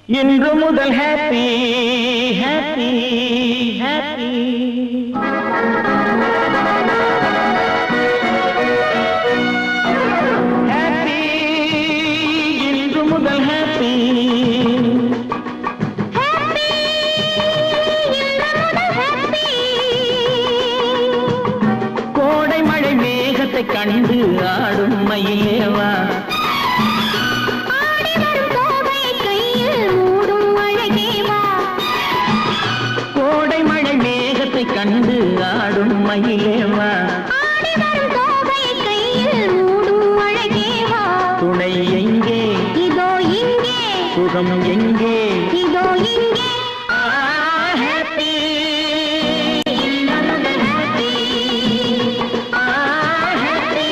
இன்று முதல் happy happy happy happy இன்று முதல் ஹாப்பி கோடை மழை மேகத்தை கண்டு ஆடும் மயிலேவா கோடை மழை மேகத்தை கண்டு ஆடும் மயிலேவா துணை எங்கே இதோ இங்கே சுகம் எங்கே இதோ இங்கே ஆ, happy. ஆ, happy.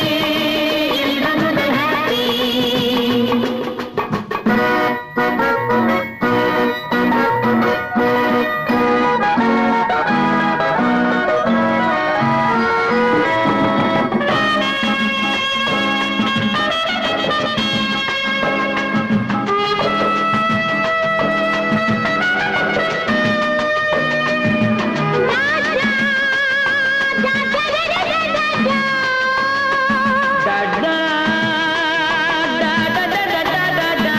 Da, da, da, da, da, da, da, da, da.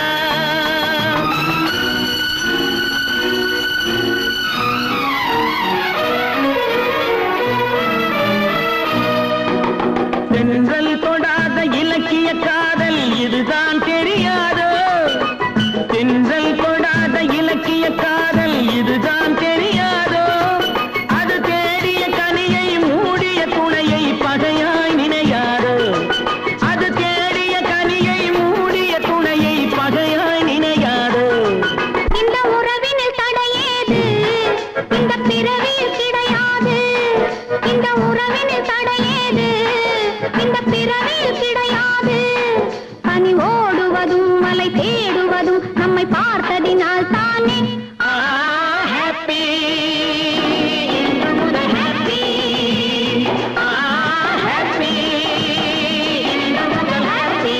தென்றல் தொடாத இலக்கிய காதல் இதுதான் தெரியாதோ தென்றல் தொடாத இலக்கிய காதல் இதுதான் தெரியாதோ அது தேடிய கனியை மூடிய துணையை பகையாய் நினையாதோ அது தேடிய கனியை மூடிய துணையை பகையாய் நினையாதோ இந்த உறவினில் தடையேது இந்த பிறவியில் கிடையாது இந்த உறவினில் தடையேது இந்த பிறவியில் கிடையாது பனி ஓடுவதும் மலை தேடுவதும் நம்மை பார்த்ததினால் தானே ஆ, happy. இன்று முதல் happy. ஆ, happy. இன்று முதல் happy.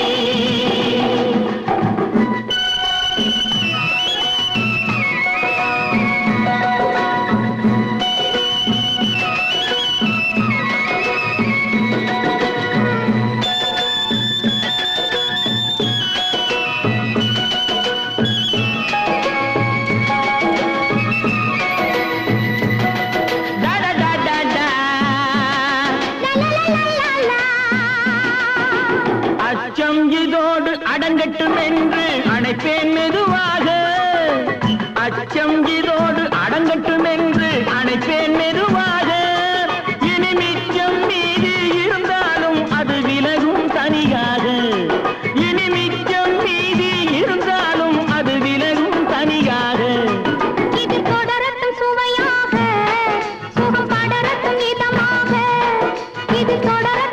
Da da da da da. அச்சம் இதோடு அடங்கட்டும் என்று அணைப்பேன் மெதுவாக அச்சம் இதோடு அடங்கட்டும் என்று அணைப்பேன் மெதுவாக இனி மிச்சம் மீதி இருந்தாலும் அது விலகும் தனியாக இனி மிச்சம் மீதி இருந்தாலும் அது விலகும் தனியாக இது தொடரட்டும் சுவையாக சுகம் படரட்டும் இதமாக இது தொடர